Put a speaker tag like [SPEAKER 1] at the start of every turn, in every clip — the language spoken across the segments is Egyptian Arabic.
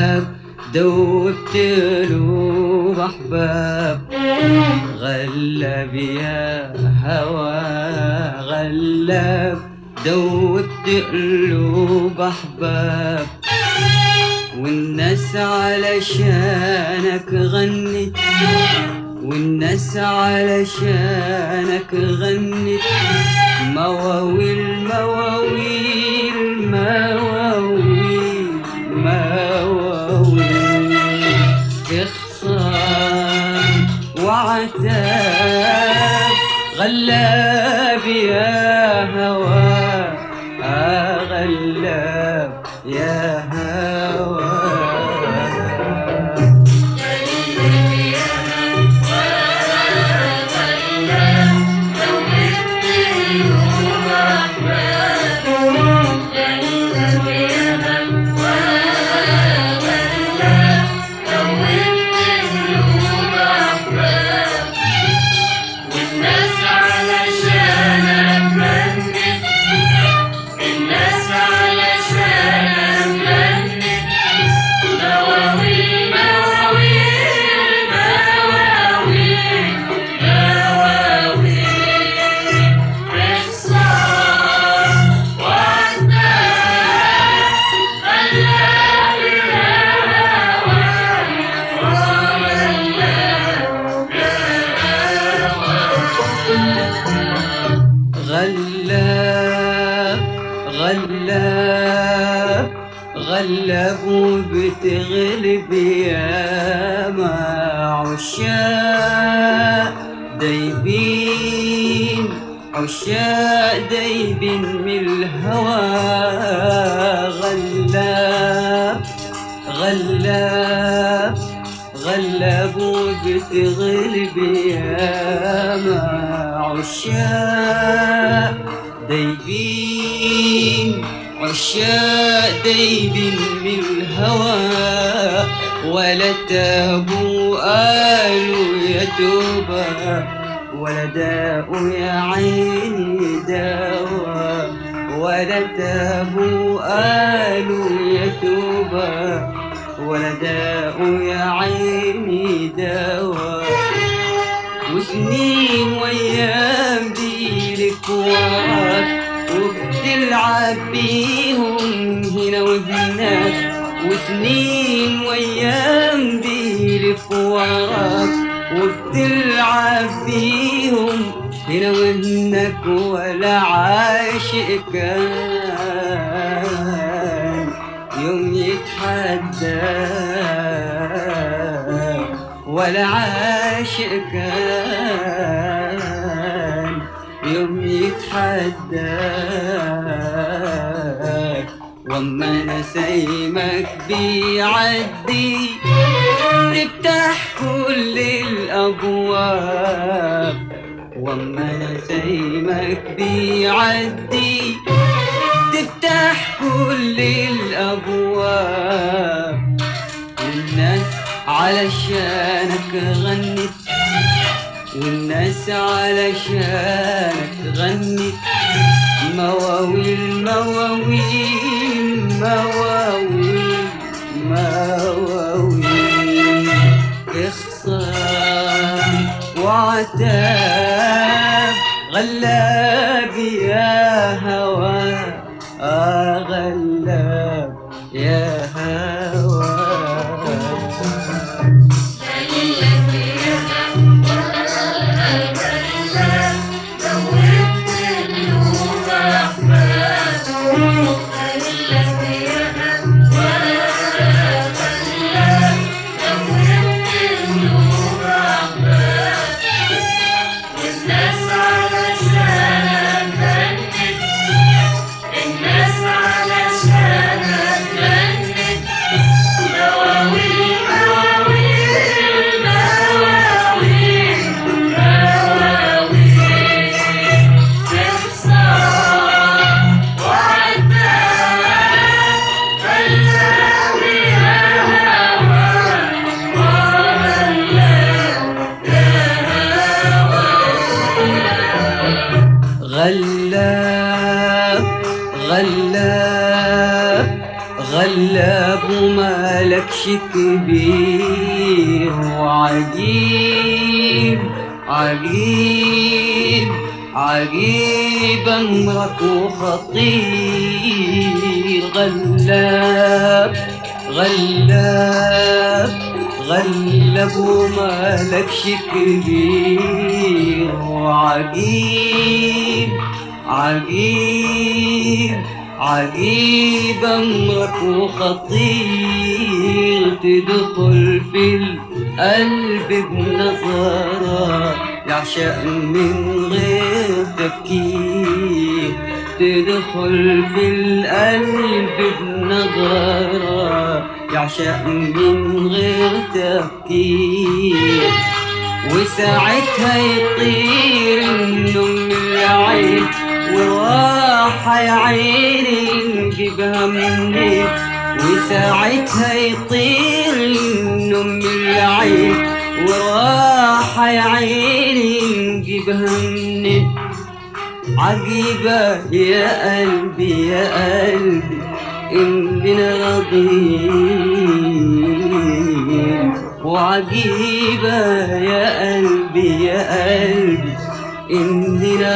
[SPEAKER 1] غلاب دوبت قلوب أحباب غلب يا هوى غلاب دوبت قلوب أحباب والناس علشانك غنت والناس علشانك غنت مواويل مواويل مواويل مواويل اخسار وعتاب غلاب يا هوى آه غلاب يا هوى
[SPEAKER 2] الناس علشانك غنت الناس علشانك غنت مواويل مواويل مواويل مواويل اخسر وعدناك غلاب الهوى وغلاب
[SPEAKER 1] غلاب غلاب غلاب وبتغلب يا ما عشاق دايبين عشاق دايبين من الهوى غلاب غلاب غلب وبتغلب يا ما عشاق دايبين عشاق دايبين من الهوى ولا تابوا قالوا يا توبة ولا داءوا يا عيني دوا ولا تابوا قالوا يا توبة ولا داء يا عيني دوا وسنين وايام ديلك وراك وبتلعب بيهم هنا وهناك وسنين وايام ديلك وراك وبتلعب بيهم هنا وهناك ولا عاشق كان يوم يتحدى ولا عاشق كان يوم يتحدى وما نسيمك بيعدي تفتح كل الأبواب وما نسيمك بيعدي تفتح كل الأبواب والناس علشانك غنت والناس علشانك غنت مواويل مواويل مواويل مواويل اخسر وعتاب غلاب يا هوى آه غلاب يا هوى
[SPEAKER 2] الناس علشانك غنت
[SPEAKER 1] مالكش كبير وعجيب عجيب عجيب أمرك وخطير غلاب غلاب غلب ومالكش كبير وعجيب عجيب عجيب أمرك وخطير تدخل في القلب بنظرة يعشق من غير تفكير تدخل في القلب بنظرة يعشق من غير تفكير وساعتها يطير النوم من العين وراحة يا عيني نجيبها منين وساعتها يطير النوم من العين وراحة يا عيني نجيبها منين عجيبة يا قلبي يا قلبي إننا راضيين وعجيبة يا قلبي يا قلبي إننا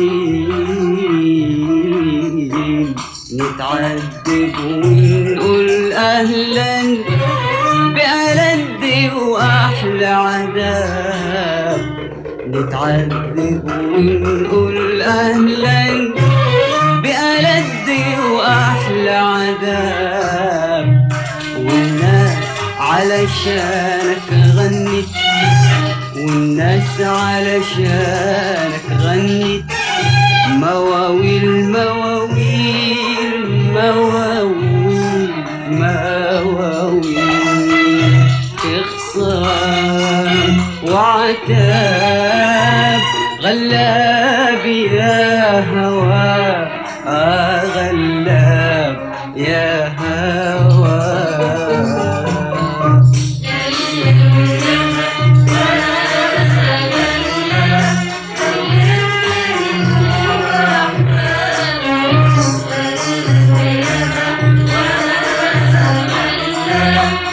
[SPEAKER 1] راضيين نتعذب ونقول أهلا بألد وأحلى عذاب نتعذب ونقول أهلا بألد وأحلى عذاب والناس علشانك غنت والناس علشانك غنت مواويل مواويل مواويل مواويل اخصام وعتاب غلاب يا هوى آه غلاب يا هوى
[SPEAKER 2] Yeah.